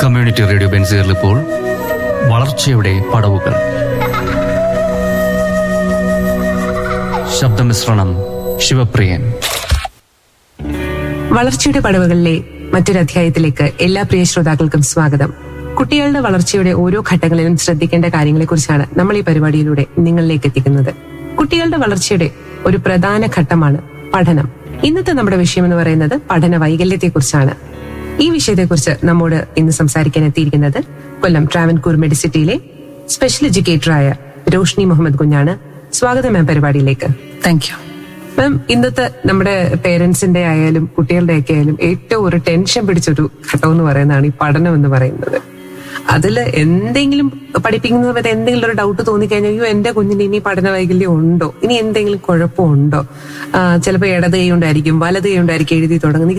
community radio ബെൻസുകളിൽ ഇപ്പോൾ വളർച്ചയുടെ പടവുകൾ ശബ്ദമിശ്രണം ശിവപ്രിയൻ വളർച്ചയുടെ പടവുകളിലെ മറ്റൊരു അധ്യായത്തിലേക്ക് എല്ലാ പ്രിയ ശ്രോതാക്കൾക്കും സ്വാഗതം കുട്ടികളുടെ വളർച്ചയുടെ ഓരോ ഘട്ടങ്ങളിലും ശ്രദ്ധിക്കേണ്ട കാര്യങ്ങളെക്കുറിച്ചാണ് നമ്മൾ ഈ പരിപാടിയിലൂടെ നിങ്ങളിലേക്ക് എത്തിക്കുന്നത് കുട്ടികളുടെ വളർച്ചയുടെ ഒരു പ്രധാന ഘട്ടമാണ് പഠനം ഇന്നത്തെ നമ്മുടെ വിഷയം എന്ന് പറയുന്നത് പഠന വൈകല്യത്തെക്കുറിച്ചാണ് ഈ വിഷയത്തെക്കുറിച്ച് നമ്മോട് ഇന്ന് സംസാരിക്കാൻ എത്തിയിരിക്കുന്നത് കൊല്ലം ട്രാവൻകൂർ മെഡിസിറ്റിയിലെ സ്പെഷ്യൽ എഡ്യൂക്കേറ്ററായ രോഷ്നി മുഹമ്മദ് കുഞ്ഞാണ് സ്വാഗതം മാം പരിപാടിയിലേക്ക് താങ്ക് യു മാം ഇന്നത്തെ നമ്മുടെ പേരൻസിന്റെ ആയാലും കുട്ടികളുടെ ഒക്കെ ആയാലും ഏറ്റവും ഒരു ടെൻഷൻ പിടിച്ചൊരു ഘട്ടം എന്ന് പറയുന്നതാണ് ഈ പഠനം എന്ന് പറയുന്നത് അതിൽ എന്തെങ്കിലും പഠിപ്പിക്കുന്ന സമയത്ത് എന്തെങ്കിലും ഒരു ഡൗട്ട് തോന്നിക്കഴിഞ്ഞാൽ അയ്യോ എന്റെ കുഞ്ഞിന് ഇനി പഠന വൈകല്യം ഉണ്ടോ ഇനി എന്തെങ്കിലും കുഴപ്പമുണ്ടോ ചിലപ്പോൾ ഇടത് കൈ കൊണ്ടായിരിക്കും വലത് കൈ കൊണ്ടായിരിക്കും എഴുതി തുടങ്ങുന്നത്